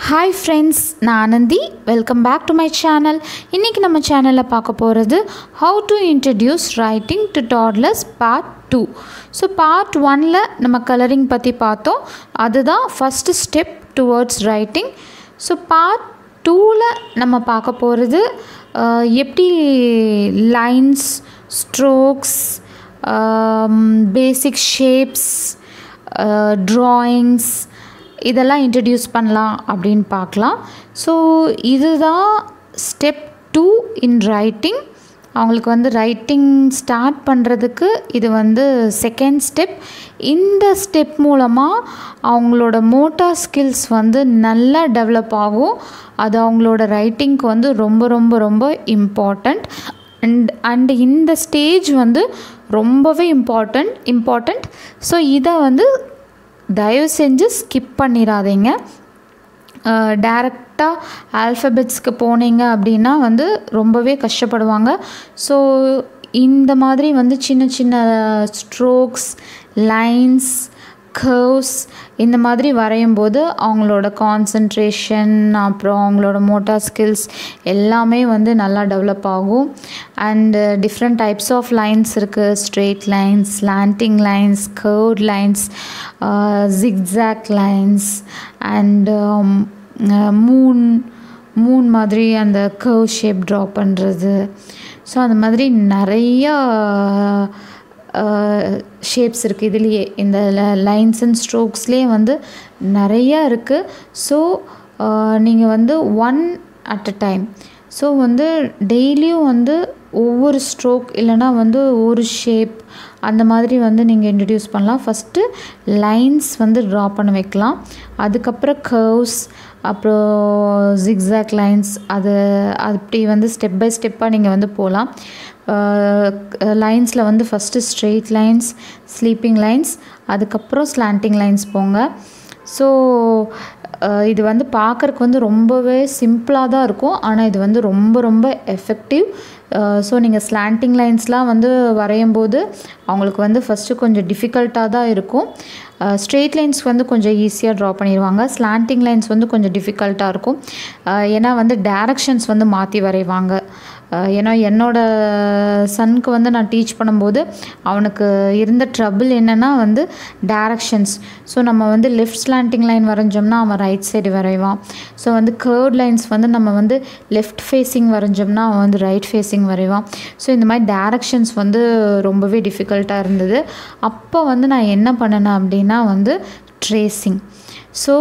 Hi friends நான் Anandhi welcome back to my channel இன்றைக்கி நம்ம சேனலில் பார்க்க போகிறது how to introduce writing to toddlers part two so part ஒனில் நம்ம கலரிங் பற்றி பார்த்தோம் அதுதான் first step towards writing so part டூவில் நம்ம பார்க்க போகிறது எப்படி lines strokes basic shapes drawings இதெல்லாம் இன்ட்ரடியூஸ் பண்ணலாம் அப்படின்னு பார்க்கலாம் ஸோ இதுதான் ஸ்டெப் டூ இன் ரைட்டிங் அவங்களுக்கு வந்து ரைட்டிங் ஸ்டார்ட் பண்ணுறதுக்கு இது வந்து செகண்ட் ஸ்டெப் இந்த ஸ்டெப் மூலமாக அவங்களோட மோட்டார் ஸ்கில்ஸ் வந்து நல்லா டெவலப் ஆகும் அது அவங்களோட ரைட்டிங்க்கு வந்து ரொம்ப ரொம்ப ரொம்ப இம்பார்ட்டண்ட் அண்ட் அண்ட் இந்த ஸ்டேஜ் வந்து ரொம்பவே இம்பார்ட்டண்ட் இம்பார்ட்டண்ட் ஸோ இதை வந்து தயவு செஞ்சு ஸ்கிப் பண்ணிடாதீங்க டேரெக்டாக ஆல்ஃபபெட்ஸ்க்கு போனீங்க அப்படின்னா வந்து ரொம்பவே கஷ்டப்படுவாங்க ஸோ இந்த மாதிரி வந்து சின்ன சின்ன ஸ்ட்ரோக்ஸ் லைன்ஸ் கர்வ்ஸ் இந்த மாதிரி வரையும் போது அவங்களோட கான்சன்ட்ரேஷன் அப்புறம் அவங்களோட மோட்டார் ஸ்கில்ஸ் எல்லாமே வந்து நல்லா டெவலப் ஆகும் and different types of lines இருக்குது straight lines slanting lines curved lines zigzag lines and moon moon மாதிரி அந்த கர்வ் ஷேப் ட்ரா பண்ணுறது ஸோ அந்த மாதிரி நிறையா ஷேப்ஸ் இருக்குது இதுலேயே இந்த லைன்ஸ் அண்ட் ஸ்ட்ரோக்ஸ்லேயே வந்து நிறையா இருக்குது ஸோ நீங்கள் வந்து one at a time so வந்து டெய்லியும் வந்து ஒவ்வொரு ஸ்ட்ரோக் இல்லைனா வந்து ஒரு ஷேப் அந்த மாதிரி வந்து நீங்கள் இன்ட்ரடியூஸ் பண்ணலாம் ஃபஸ்ட்டு லைன்ஸ் வந்து ட்ரா பண்ண வைக்கலாம் அதுக்கப்புறம் கர்வ்ஸ் அப்புறம் ஜிக்ஸாக் லைன்ஸ் அது அப்படி வந்து ஸ்டெப் பை ஸ்டெப்பாக நீங்கள் வந்து போகலாம் லைன்ஸில் வந்து first straight lines sleeping lines அதுக்கப்புறம் ஸ்லாண்டிங் லைன்ஸ் போங்க ஸோ இது வந்து பார்க்குறக்கு வந்து ரொம்பவே சிம்பிளாக தான் இருக்கும் ஆனால் இது வந்து ரொம்ப ரொம்ப எஃபெக்டிவ் ஸோ நீங்கள் ஸ்லாண்டிங் லைன்ஸ்லாம் வந்து வரையும் போது அவங்களுக்கு வந்து ஃபஸ்ட்டு கொஞ்சம் டிஃபிகல்ட்டாக தான் இருக்கும் ஸ்ட்ரெயிட் லைன்ஸ் வந்து கொஞ்சம் ஈஸியாக ட்ரா பண்ணிடுவாங்க ஸ்லாண்டிங் லைன்ஸ் வந்து கொஞ்சம் டிஃபிகல்ட்டாக இருக்கும் ஏன்னா வந்து டேரக்ஷன்ஸ் வந்து மாற்றி வரைவாங்க ஏன்னா என்னோடய சனுக்கு வந்து நான் டீச் பண்ணும்போது அவனுக்கு இருந்த ட்ரபிள் என்னென்னா வந்து டேரக்ஷன்ஸ் ஸோ நம்ம வந்து லெஃப்ட் ஸ்லாண்டிங் லைன் வரைஞ்சோம்னா அவன் ரைட் சைடு வரைவான் ஸோ வந்து கேர்ட் லைன்ஸ் வந்து நம்ம வந்து லெஃப்ட் ஃபேஸிங் வரைஞ்சோம்னா அவன் வந்து ரைட் ஃபேஸிங் வரைவான் ஸோ இந்த மாதிரி டேரக்ஷன்ஸ் வந்து ரொம்பவே டிஃபிகல்ட்டாக இருந்தது அப்போ வந்து நான் என்ன பண்ணினேன் அப்படின்னா வந்து ட்ரேசிங் ஸோ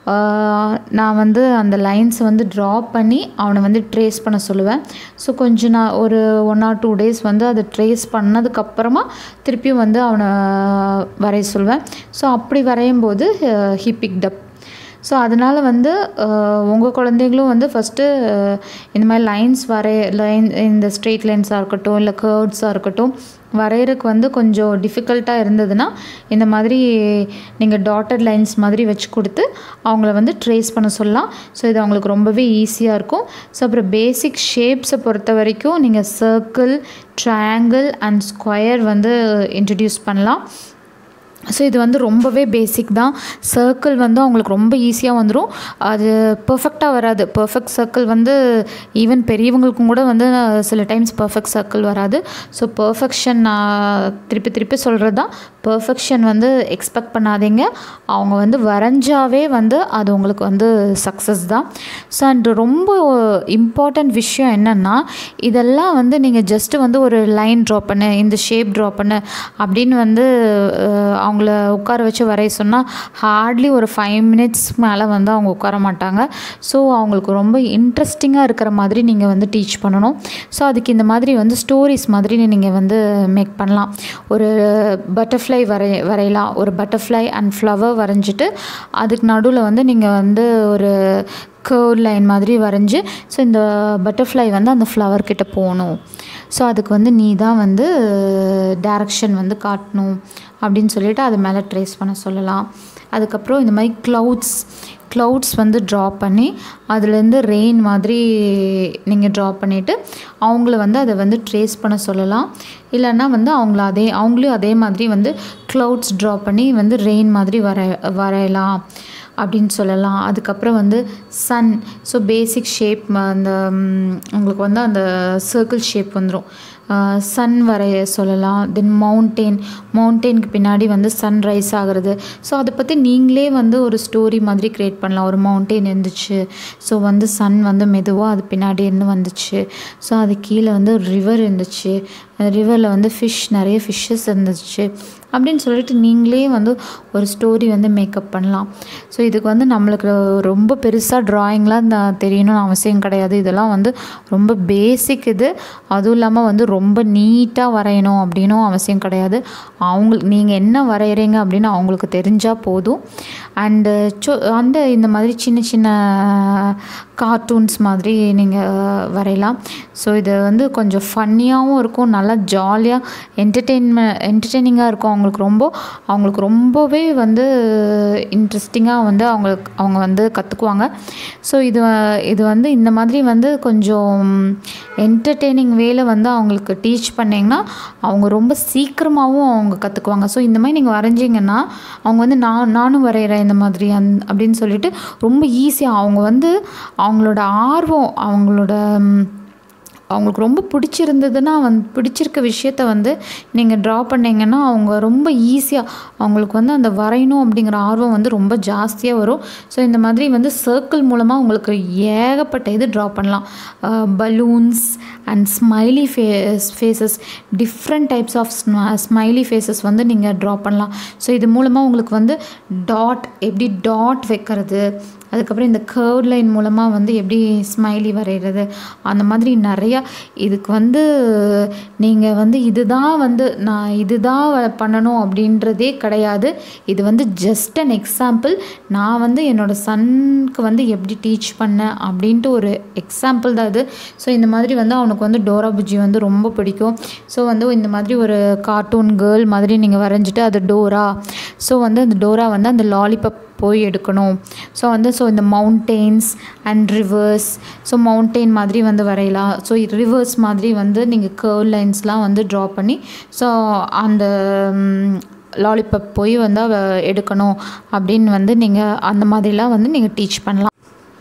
நான் வந்து அந்த லைன்ஸை வந்து ட்ரா பண்ணி அவனை வந்து ட்ரேஸ் பண்ண சொல்லுவேன் ஸோ கொஞ்சம் நான் ஒரு ஒன் ஆர் டூ டேஸ் வந்து அதை ட்ரேஸ் பண்ணதுக்கப்புறமா திருப்பியும் வந்து அவனை வரைய சொல்லுவேன் ஸோ அப்படி வரையும் போது ஹி பிக்டப் ஸோ அதனால் வந்து உங்கள் குழந்தைங்களும் வந்து ஃபஸ்ட்டு இந்த மாதிரி லைன்ஸ் வரைய லைன் இந்த ஸ்ட்ரெயிட் லைன்ஸாக இருக்கட்டும் இல்லை கேர்ட்ஸாக இருக்கட்டும் வரைகிறதுக்கு வந்து கொஞ்சம் டிஃபிகல்ட்டாக இருந்ததுன்னா இந்த மாதிரி நீங்கள் டாட்டட் லைன்ஸ் மாதிரி வச்சு கொடுத்து அவங்கள வந்து ட்ரேஸ் பண்ண சொல்லலாம் ஸோ இது அவங்களுக்கு ரொம்பவே ஈஸியாக இருக்கும் ஸோ அப்புறம் பேசிக் ஷேப்ஸை பொறுத்த வரைக்கும் நீங்கள் சர்க்கிள் ட்ரையாங்கிள் அண்ட் ஸ்கொயர் வந்து இன்ட்ரடியூஸ் பண்ணலாம் ஸோ இது வந்து ரொம்பவே பேசிக் தான் சர்க்கிள் வந்து அவங்களுக்கு ரொம்ப ஈஸியாக வந்துடும் அது பர்ஃபெக்டாக வராது பர்ஃபெக்ட் சர்க்கிள் வந்து ஈவன் பெரியவங்களுக்கும் கூட வந்து சில டைம்ஸ் பர்ஃபெக்ட் சர்க்கிள் வராது ஸோ பர்ஃபெக்ஷன் நான் திருப்பி திருப்பி சொல்கிறது தான் பர்ஃபெக்ஷன் வந்து எக்ஸ்பெக்ட் பண்ணாதீங்க அவங்க வந்து வரைஞ்சாவே வந்து அது உங்களுக்கு வந்து சக்ஸஸ் தான் ஸோ அண்ட் ரொம்ப இம்பார்ட்டண்ட் விஷயம் என்னென்னா இதெல்லாம் வந்து நீங்கள் ஜஸ்ட்டு வந்து ஒரு லைன் ட்ரா பண்ணு இந்த ஷேப் ட்ரா பண்ணு அப்படின்னு வந்து அவங்கள உட்கார வச்சு வரைய சொன்னால் ஹார்ட்லி ஒரு ஃபைவ் மினிட்ஸ் மேலே வந்து அவங்க உட்கார மாட்டாங்க ஸோ அவங்களுக்கு ரொம்ப இன்ட்ரெஸ்டிங்காக இருக்கிற மாதிரி நீங்கள் வந்து டீச் பண்ணணும் ஸோ அதுக்கு இந்த மாதிரி வந்து ஸ்டோரிஸ் மாதிரி நீங்கள் வந்து மேக் பண்ணலாம் ஒரு பட்டர்ஃப்ளை வரை வரையலாம் ஒரு பட்டர்ஃப்ளை அண்ட் ஃப்ளவர் வரைஞ்சிட்டு அதுக்கு நடுவில் வந்து நீங்கள் வந்து ஒரு கேர்வ் லைன் மாதிரி வரைஞ்சி ஸோ இந்த பட்டர்ஃப்ளை வந்து அந்த ஃப்ளவர் கிட்ட போகணும் ஸோ அதுக்கு வந்து நீ தான் வந்து டேரக்ஷன் வந்து காட்டணும் அப்படின்னு சொல்லிட்டு அது மேலே ட்ரேஸ் பண்ண சொல்லலாம் அதுக்கப்புறம் இந்த மாதிரி க்ளவுட்ஸ் க்ளவுட்ஸ் வந்து ட்ரா பண்ணி அதுலேருந்து ரெயின் மாதிரி நீங்கள் ட்ரா பண்ணிவிட்டு அவங்கள வந்து அதை வந்து ட்ரேஸ் பண்ண சொல்லலாம் இல்லைன்னா வந்து அவங்கள அதே அவங்களையும் அதே மாதிரி வந்து க்ளவுட்ஸ் ட்ரா பண்ணி வந்து ரெயின் மாதிரி வர வரையலாம் அப்படின்னு சொல்லலாம் அதுக்கப்புறம் வந்து சன் ஸோ பேசிக் ஷேப் அந்த ம், உங்களுக்கு வந்து அந்த சர்க்கிள் ஷேப் வந்துடும் சன் வரைய சொல்லலாம் தென் மவுண்டெயின் மவுண்டெயினுக்கு பின்னாடி வந்து சன் ரைஸ் ஆகிறது ஸோ அதை பற்றி நீங்களே வந்து ஒரு ஸ்டோரி மாதிரி க்ரியேட் பண்ணலாம் ஒரு மவுண்டெயின் இருந்துச்சு ஸோ வந்து சன் வந்து மெதுவாக அது பின்னாடி இருந்து வந்துச்சு ஸோ அது கீழே வந்து ரிவர் இருந்துச்சு ரிவரில் வந்து ஃபிஷ் நிறைய ஃபிஷ்ஷஸ் இருந்துச்சு அப்படின்னு சொல்லிட்டு நீங்களே வந்து ஒரு ஸ்டோரி வந்து மேக்கப் பண்ணலாம் ஸோ இதுக்கு வந்து நம்மளுக்கு ரொம்ப பெருசாக ட்ராயிங்லாம் தெரியணும்னு அவசியம் கிடையாது இதெல்லாம் வந்து ரொம்ப பேசிக் இது அதுவும் இல்லாமல் வந்து ரொம்ப நீட்டாக வரையணும் அப்படின்னும் அவசியம் கிடையாது அவங்களுக்கு நீங்கள் என்ன வரைகிறீங்க அப்படின்னு அவங்களுக்கு தெரிஞ்சால் போதும் அண்டு சோ அந்த இந்த மாதிரி சின்ன சின்ன கார்ட்டூன்ஸ் மாதிரி நீங்கள் வரையலாம் ஸோ இது வந்து கொஞ்சம் ஃபன்னியாகவும் இருக்கும் நல்லா ஜாலியாக என்டர்டெயின்மெண்ட் என்டர்டெய்னிங்காக இருக்கும் அவங்களுக்கு ரொம்ப அவங்களுக்கு ரொம்பவே வந்து இன்ட்ரெஸ்டிங்காக வந்து அவங்களுக்கு அவங்க வந்து கற்றுக்குவாங்க ஸோ இது வ- இது வந்து இந்த மாதிரி வந்து கொஞ்சம் என்டர்டெய்னிங் வேல வந்து அவங்களுக்கு டீச் பண்ணிங்கன்னா அவங்க ரொம்ப சீக்கிரமாகவும் அவங்க கற்றுக்குவாங்க ஸோ இந்த மாதிரி நீங்கள் வரைஞ்சிங்கன்னா அவங்க வந்து நான் நானும் வரைகிறேன் இந்த மாதிரி அந் அப்படின்னு சொல்லிட்டு ரொம்ப ஈஸியாக அவங்க வந்து அவங்களோட ஆர்வம் அவங்களோட ம், அவங்களுக்கு ரொம்ப பிடிச்சிருந்ததுன்னா வந்து பிடிச்சிருக்க விஷயத்த வந்து நீங்கள் ட்ரா பண்ணீங்கன்னா அவங்க ரொம்ப ஈஸியாக அவங்களுக்கு வந்து அந்த வரையணும் அப்படிங்கிற ஆர்வம் வந்து ரொம்ப ஜாஸ்தியாக வரும் ஸோ இந்த மாதிரி வந்து சர்க்கிள் மூலமாக உங்களுக்கு ஏகப்பட்ட இது ட்ரா பண்ணலாம் balloons and smiley face faces different types of smiley faces வந்து நீங்கள் ட்ரா பண்ணலாம் ஸோ இது மூலமாக உங்களுக்கு வந்து டாட் எப்படி டாட் வைக்கிறது அதுக்கப்புறம் இந்த கர்வ் லைன் மூலமாக வந்து எப்படி ஸ்மைலி வரைகிறது அந்த மாதிரி நிறையா இதுக்கு வந்து நீங்கள் வந்து இதுதான் வந்து நான் இதுதான் வ- பண்ணணும் அப்படின்றதே கிடையாது இது வந்து ஜஸ்ட் அன் எக்ஸாம்பிள் நான் வந்து என்னோடய சன்க்கு வந்து எப்படி டீச் பண்ணேன் அப்படின்ட்டு ஒரு எக்ஸாம்பிள் தான் இது ஸோ இந்த மாதிரி வந்து அவனுக்கு வந்து டோரா புஜ்ஜி வந்து ரொம்ப பிடிக்கும் ஸோ வந்து இந்த மாதிரி ஒரு கார்ட்டூன் கேர்ள் மாதிரி நீங்கள் வரைஞ்சிட்டு அது டோரா ஸோ வந்து அந்த டோரா வந்து அந்த லாலிபப் போய் எடுக்கணும் ஸோ வந்து ஸோ இந்த mountains and rivers so mountain மாதிரி வந்து வரையலாம் ஸோ ரிவர்ஸ் மாதிரி வந்து நீங்கள் கர்வ் லைன்ஸ்லாம் வந்து ட்ரா பண்ணி ஸோ அந்த லாலிபப் போய் வந்து அவ எடுக்கணும் அப்படின்னு வந்து நீங்கள் அந்த மாதிரிலாம் வந்து நீங்கள் டீச் பண்ணலாம்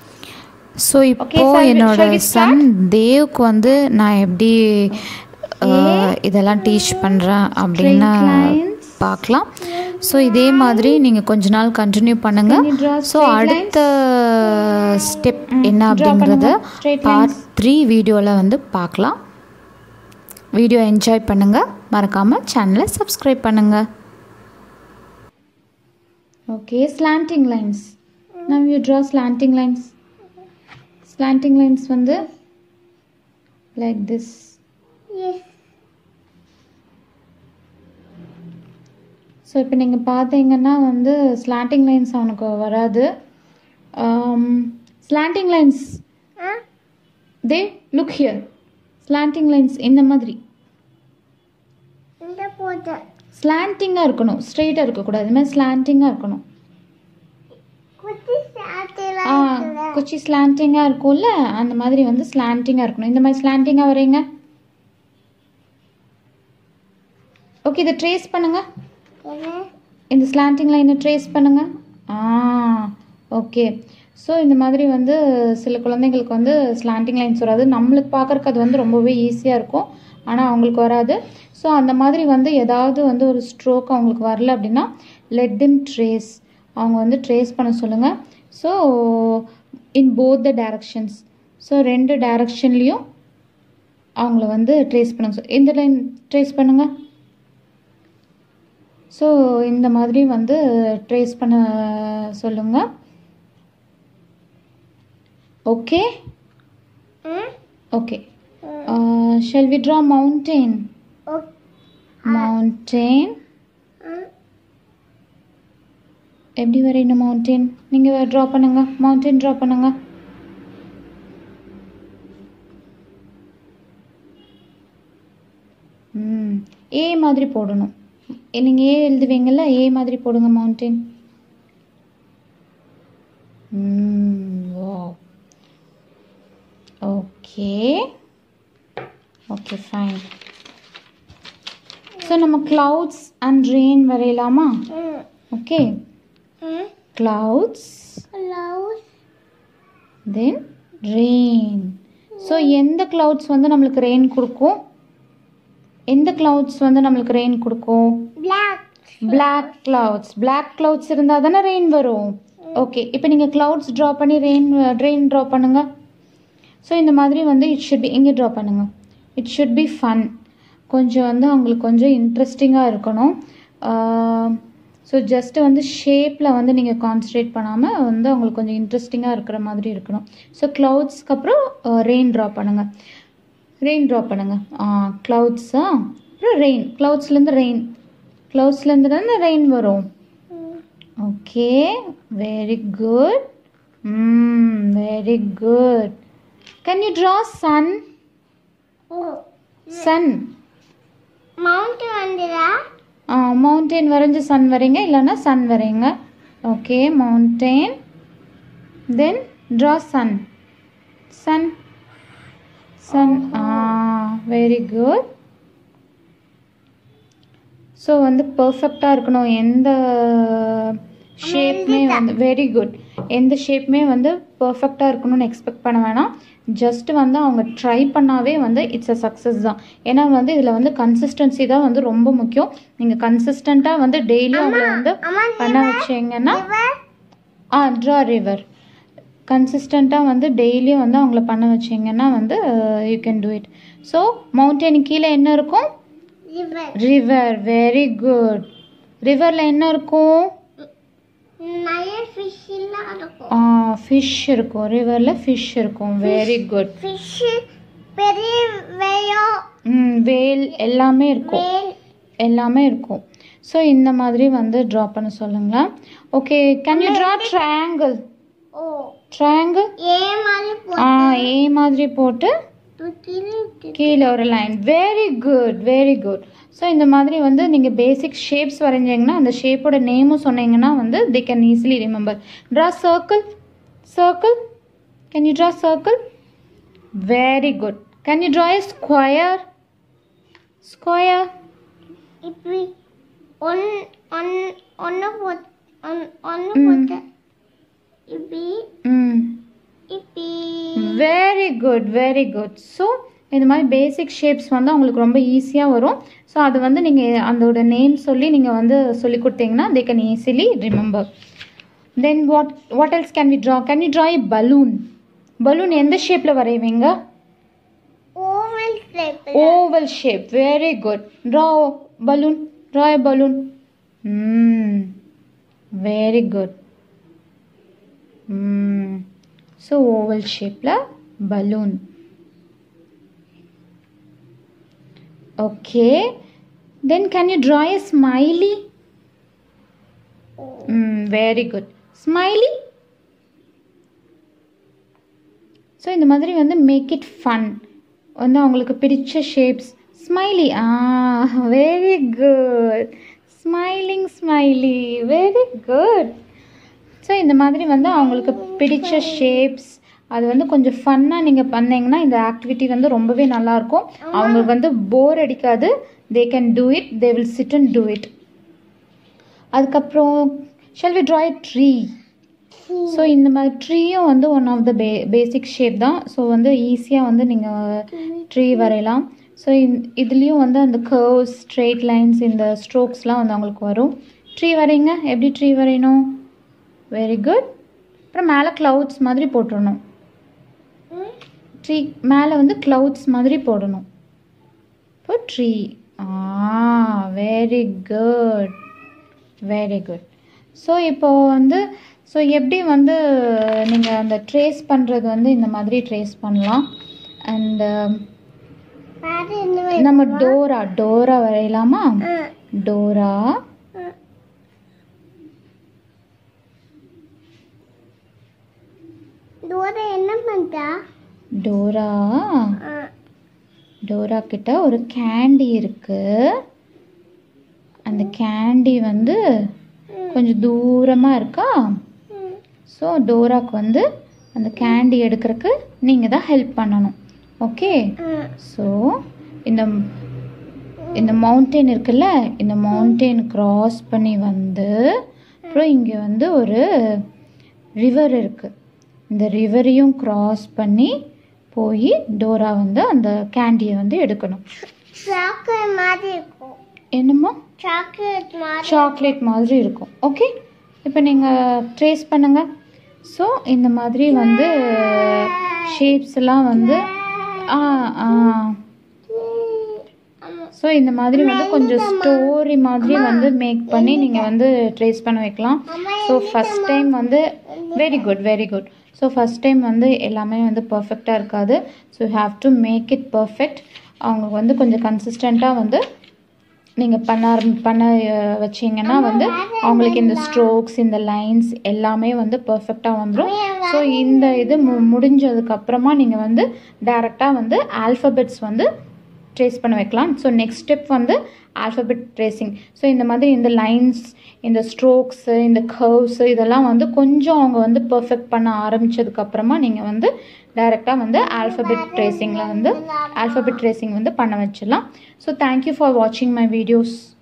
ஸோ இப்போ shall we- என்னோட shall we சன் தேவ்க்கு வந்து நான் எப்படி அஹ், இதெல்லாம் டீச் பண்ணுறேன் அப்படின்னு lines. பார்க்கலாம் ஸோ இதே மாதிரி நீங்கள் கொஞ்ச நாள் கண்டினியூ பண்ணுங்கள் Can you draw so straight அடுத்த ஸ்டெப் என்ன draw அப்படிங்கிறத பண்ணுங்க. Straight பார்ட் த்ரீ வீடியோவில் வந்து பார்க்கலாம் வீடியோ என்ஜாய் பண்ணுங்கள் மறக்காமல் சேனலை சப்ஸ்கிரைப் பண்ணுங்கள் Okay, slanting lines. Now you draw slanting lines. Slanting lines வந்து like this. ஸோ இப்போ நீங்கள் பார்த்தீங்கன்னா வந்து ஸ்லாண்டிங் லைன்ஸ் அவனுக்கு வராது slanting lines they look here slanting lines இந்த மாதிரி ஸ்லாண்டிங்காக இருக்கணும் ஸ்ட்ரெயிட்டாக இருக்கக்கூடாது இது மாதிரி ஸ்லாண்டிங்காக இருக்கணும் ஆ குச்சி ஸ்லாண்டிங்காக இருக்கும்ல அந்த மாதிரி வந்து ஸ்லாண்டிங்காக இருக்கணும் இந்த மாதிரி ஸ்லாண்டிங்காக வரீங்க ஓகே இதை ட்ரேஸ் பண்ணுங்க இந்த ஸ்லாண்டிங் லைனை ட்ரேஸ் பண்ணுங்க ஆ ஓகே ஸோ இந்த மாதிரி வந்து சில குழந்தைங்களுக்கு வந்து ஸ்லாண்டிங் லைன்ஸ் வராது நம்மளுக்கு பார்க்குறக்கு அது வந்து ரொம்பவே ஈஸியாக இருக்கும் ஆனால் அவங்களுக்கு வராது ஸோ அந்த மாதிரி வந்து ஏதாவது வந்து ஒரு ஸ்ட்ரோக் அவங்களுக்கு வரல அப்படின்னா லெட் திம் ட்ரேஸ் அவங்க வந்து ட்ரேஸ் பண்ண சொல்லுங்கள் so in both the directions so ரெண்டு டைரக்ஷன்லேயும் அவங்கள வந்து ட்ரேஸ் பண்ண சொல் இந்த லைன் ட்ரேஸ் பண்ணுங்கள் ஸோ இந்த மாதிரி வந்து ட்ரேஸ் பண்ண சொல்லுங்கள் okay okay shall we draw mountain mountain எப்படி வரையணும் மவுண்டெயின் நீங்கள் ட்ரா பண்ணுங்க மவுண்டெயின் ட்ரா பண்ணுங்க ம் ஏ மாதிரி போடணும் நீங்கள் ஏ எழுதுவீங்கல்ல ஏ மாதிரி போடுங்க mountain okay okay fine so நம்ம clouds அண்ட் ரெயின் வரையலாமா okay clouds clouds, then rain so எந்த clouds வந்து நம்மளுக்கு ரெயின் கொடுக்கும் எந்த clouds வந்து நம்மளுக்கு ரெயின் கொடுக்கும் black, Black clouds Black clouds இருந்தால் தானே ரெயின் வரும் ஓகே இப்போ நீங்கள் clouds ட்ரா பண்ணி ரெயின் ரெயின் ட்ரா பண்ணுங்க ஸோ இந்த மாதிரி வந்து இட் ஷுட் பி இங்கே ட்ரா பண்ணுங்க இட் ஷுட் பி ஃபன் கொஞ்சம் வந்து அவங்களுக்கு கொஞ்சம் இன்ட்ரெஸ்டிங்காக இருக்கணும் ஸோ ஜஸ்ட்டு வந்து ஷேப்பில் வந்து நீங்கள் கான்சன்ட்ரேட் பண்ணாமல் வந்து அவங்களுக்கு கொஞ்சம் இன்ட்ரெஸ்டிங்காக இருக்கிற மாதிரி இருக்கணும் ஸோ க்ளவுட்ஸ்க்கு அப்புறம் ரெயின் ட்ரா பண்ணுங்கள் ரெயின் ட்ரா பண்ணுங்கள் க்ளவுட்ஸா அப்புறம் ரெயின் க்ளவுட்ஸ்லேருந்து ரெயின் க்ளவுட்ஸ்லேருந்து தானே ரெயின் வரும் okay very good very good can you draw sun oh, sun mountain வந்துடா மவுண்டெயின் வரைஞ்சி சன் வரைங்க இல்லைன்னா சன் வரைங்க okay mountain then draw sun sun sun ஆ வெரி குட் ஸோ வந்து பர்ஃபெக்டாக இருக்கணும் எந்த ஷேப்புமே வந்து வெரி குட் எந்த ஷேப்புமே வந்து பர்ஃபெக்டாக இருக்கணும்னு எக்ஸ்பெக்ட் பண்ண வேணாம் ஜஸ்ட் வந்து அவங்க ட்ரை பண்ணாவே வந்து இட்ஸ் அ சக்ஸஸ் தான் ஏன்னா வந்து இதில் வந்து கன்சிஸ்டன்சி தான் வந்து ரொம்ப முக்கியம் நீங்கள் கன்சிஸ்டண்ட்டாக வந்து டெய்லியும் அவங்கள வந்து பண்ண வச்சீங்கன்னா ஆ ட்ரா ரிவர் கன்சிஸ்டண்ட்டாக வந்து டெய்லியும் வந்து அவங்கள பண்ண வச்சிங்கன்னா வந்து you can do it so mountain கீழே என்ன இருக்கும் river ரிவர் வெரி குட் ரிவரில் என்ன இருக்கும் நிறைய fish எல்லாம் இருக்கும் ஃபிஷ் இருக்கும் ரிவரில் ஃபிஷ் இருக்கும் வெரி குட் fish பெரிய வேயோ ம் வேல் எல்லாமே இருக்கும் வேல் எல்லாமே இருக்கும் ஸோ இந்த மாதிரி வந்து ட்ரா பண்ண சொல்லுங்களா okay can you draw triangle oh triangle A மாதிரி ஆ போட்டு ஏ மாதிரி போட்டு கீழே கீழே ஒரு line very good very good so இந்த மாதிரி வந்து நீங்கள் பேசிக் ஷேப்ஸ் வரைஞ்சிங்கன்னா அந்த ஷேப்போட நேமும் சொன்னீங்கன்னா வந்து they can easily remember draw circle circle can you draw circle very good can you draw a square square இப்படி ஒன் ஒன் ஒன்று போட்டு ஒன்று ம். போட்டு இப்படி ம் இப்படி very good very good so இந்த மாதிரி பேசிக் ஷேப்ஸ் வந்து அவங்களுக்கு ரொம்ப ஈஸியாக வரும் ஸோ அது வந்து நீங்கள் அதோட நேம் சொல்லி நீங்கள் வந்து சொல்லி கொடுத்தீங்கன்னா they can easily remember then what what else can we draw can you draw a balloon balloon எந்த ஷேப்பில் வரைவீங்க oval shape oval shape very good draw balloon draw a balloon very good so oval ஷேப்பில் balloon okay then can you draw a smiley very good smiley so இந்த மாதிரி வந்து make it fun வந்து அவங்களுக்கு பிடிச்ச ஷேப்ஸ் ஸ்மைலி ஆ very good smiling smiley very good so இந்த மாதிரி வந்து அவங்களுக்கு பிடிச்ச ஷேப்ஸ் அது வந்து கொஞ்சம் ஃபன்னாக நீங்கள் பண்ணீங்கன்னா இந்த ஆக்டிவிட்டி வந்து ரொம்பவே நல்லாயிருக்கும் அவங்களுக்கு வந்து போர் அடிக்காது they can do it they will sit and do it அதுக்கப்புறம் shall we draw tree so இந்த மாதிரி ட்ரீயும் வந்து one of the ba basic shape தான் ஸோ வந்து ஈஸியாக வந்து நீங்கள் ட்ரீ வரையலாம் ஸோ இதுலேயும் வந்து அந்த கர்வ்ஸ் ஸ்ட்ரெயிட் லைன்ஸ் இந்த ஸ்ட்ரோக்ஸ்லாம் வந்து அவங்களுக்கு வரும் ட்ரீ வரைங்க எப்படி ட்ரீ வரையணும் வெரி குட் அப்புறம் மேலே க்ளவுட்ஸ் மாதிரி போட்டுடணும் ட்ரீ மேலே வந்து க்ளவுட்ஸ் மாதிரி போடணும் இப்போ ட்ரீ ஆ very good very good so இப்போ வந்து ஸோ எப்படி வந்து நீங்கள் அந்த ட்ரேஸ் பண்ணுறது வந்து இந்த மாதிரி ட்ரேஸ் பண்ணலாம் அண்ட் வேறு என்ன நம்ம டோரா டோரா வரையலாமா ஆ டோரா தூர என்ன பண்ணுறா டோரா ஆ டோரா கிட்ட ஒரு கேண்டி இருக்கு அந்த கேண்டி வந்து கொஞ்சம் தூரமாக இருக்கா ம் ஸோ டோராக்கு வந்து அந்த கேண்டி எடுக்கிறதுக்கு நீங்கள் தான் ஹெல்ப் பண்ணணும் ஓகே ஆ ஸோ இந்த இந்த மவுண்டெயின் இருக்குல்ல இந்த மவுண்டெயின் கிராஸ் பண்ணி வந்து அப்புறம் இங்கே வந்து ஒரு ரிவர் இருக்குது இந்த ரிவரையும் க்ராஸ் பண்ணி போய் டோரா வந்து அந்த கேண்டியை வந்து எடுக்கணும் சாக்லேட் மாதிரி இருக்கும் என்னமோ சாக்லேட் மாதிரி சாக்லேட் மாதிரி இருக்கும் ஓகே இப்போ நீங்கள் ட்ரேஸ் பண்ணுங்கள் ஸோ இந்த மாதிரி வந்து ஷேப்ஸ் எல்லாம் வந்து ஆ ஆ ஸோ இந்த மாதிரி வந்து கொஞ்சம் ஸ்டோரி மாதிரி வந்து மேக் பண்ணி நீங்கள் வந்து ட்ரேஸ் பண்ண வைக்கலாம் ஸோ ஃபஸ்ட் டைம் வந்து very good very good so first time வந்து எல்லாமே வந்து பர்ஃபெக்டாக இருக்காது so have to make it perfect அவங்களுக்கு வந்து கொஞ்சம் கன்சிஸ்டண்ட்டாக வந்து நீங்கள் பண்ண ஆரம்பி பண்ண அஹ், வச்சீங்கன்னா வந்து அவங்களுக்கு இந்த ஸ்ட்ரோக்ஸ் இந்த லைன்ஸ் எல்லாமே வந்து பர்ஃபெக்டாக வந்துடும் ஸோ இந்த இது மு முடிஞ்சதுக்கு அப்புறமா நீங்கள் வந்து டைரெக்டாக வந்து ஆல்ஃபபெட்ஸ் வந்து ட்ரேஸ் பண்ண வைக்கலாம் ஸோ நெக்ஸ்ட் ஸ்டெப் வந்து ஆல்ஃபபெட் ட்ரேசிங் ஸோ இந்த மாதிரி இந்த லைன்ஸ் இந்த ஸ்ட்ரோக்ஸு இந்த கர்வ்ஸு இதெல்லாம் வந்து கொஞ்சம் அவங்க வந்து பர்ஃபெக்ட் பண்ண ஆரம்பிச்சதுக்கு அப்புறமா நீங்கள் வந்து டைரெக்டாக வந்து ஆல்ஃபபெட் ட்ரேசிங்கில் வந்து ஆல்ஃபபெட் ட்ரேசிங் வந்து பண்ண வச்சிடலாம் ஸோ தேங்க்யூ ஃபார் வாட்சிங் மை வீடியோஸ்